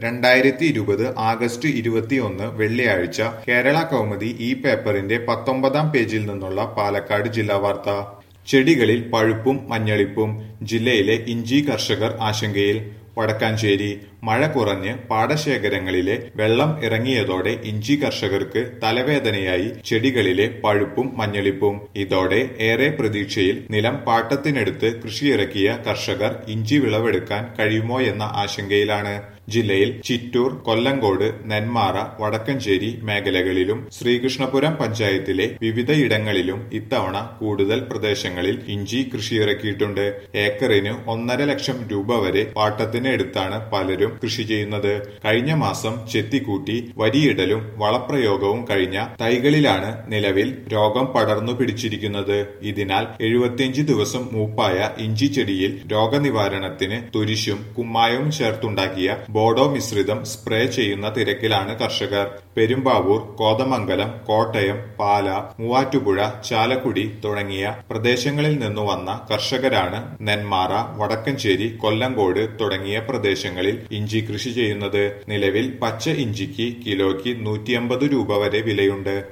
രണ്ടായിരത്തി ഇരുപത് ആഗസ്റ്റ് ഇരുപത്തിയൊന്ന് വെള്ളിയാഴ്ച കേരള കൗമുദി ഈ പേപ്പറിന്റെ പത്തൊമ്പതാം പേജിൽ നിന്നുള്ള പാലക്കാട് ജില്ലാ വാർത്ത ചെടികളിൽ പഴുപ്പും മഞ്ഞളിപ്പും ജില്ലയിലെ ഇഞ്ചി കർഷകർ ആശങ്കയിൽ വടക്കാഞ്ചേരി മഴ കുറഞ്ഞ് പാടശേഖരങ്ങളിലെ വെള്ളം ഇറങ്ങിയതോടെ ഇഞ്ചി കർഷകർക്ക് തലവേദനയായി ചെടികളിലെ പഴുപ്പും മഞ്ഞളിപ്പും ഇതോടെ ഏറെ പ്രതീക്ഷയിൽ നിലം പാട്ടത്തിനെടുത്ത് കൃഷിയിറക്കിയ കർഷകർ ഇഞ്ചി വിളവെടുക്കാൻ കഴിയുമോ എന്ന ആശങ്കയിലാണ് ജില്ലയിൽ ചിറ്റൂർ കൊല്ലങ്കോട് നെന്മാറ വടക്കഞ്ചേരി മേഖലകളിലും ശ്രീകൃഷ്ണപുരം പഞ്ചായത്തിലെ വിവിധയിടങ്ങളിലും ഇത്തവണ കൂടുതൽ പ്രദേശങ്ങളിൽ ഇഞ്ചി കൃഷിയിറക്കിയിട്ടുണ്ട് ഏക്കറിന് ഒന്നര ലക്ഷം രൂപ വരെ പാട്ടത്തിന് എടുത്താണ് പലരും കൃഷി ചെയ്യുന്നത് കഴിഞ്ഞ മാസം ചെത്തിക്കൂട്ടി വരിയിടലും വളപ്രയോഗവും കഴിഞ്ഞ തൈകളിലാണ് നിലവിൽ രോഗം പടർന്നു പിടിച്ചിരിക്കുന്നത് ഇതിനാൽ എഴുപത്തിയഞ്ച് ദിവസം മൂപ്പായ ഇഞ്ചി ചെടിയിൽ രോഗനിവാരണത്തിന് തുരിശും കുമ്മായവും ചേർത്തുണ്ടാക്കിയ ബോഡോ മിശ്രിതം സ്പ്രേ ചെയ്യുന്ന തിരക്കിലാണ് കർഷകർ പെരുമ്പാവൂർ കോതമംഗലം കോട്ടയം പാല മൂവാറ്റുപുഴ ചാലക്കുടി തുടങ്ങിയ പ്രദേശങ്ങളിൽ നിന്നു വന്ന കർഷകരാണ് നെന്മാറ വടക്കഞ്ചേരി കൊല്ലങ്കോട് തുടങ്ങിയ പ്രദേശങ്ങളിൽ ഇഞ്ചി കൃഷി ചെയ്യുന്നത് നിലവിൽ പച്ച ഇഞ്ചിക്ക് കിലോയ്ക്ക് നൂറ്റിയമ്പത് രൂപ വരെ വിലയുണ്ട്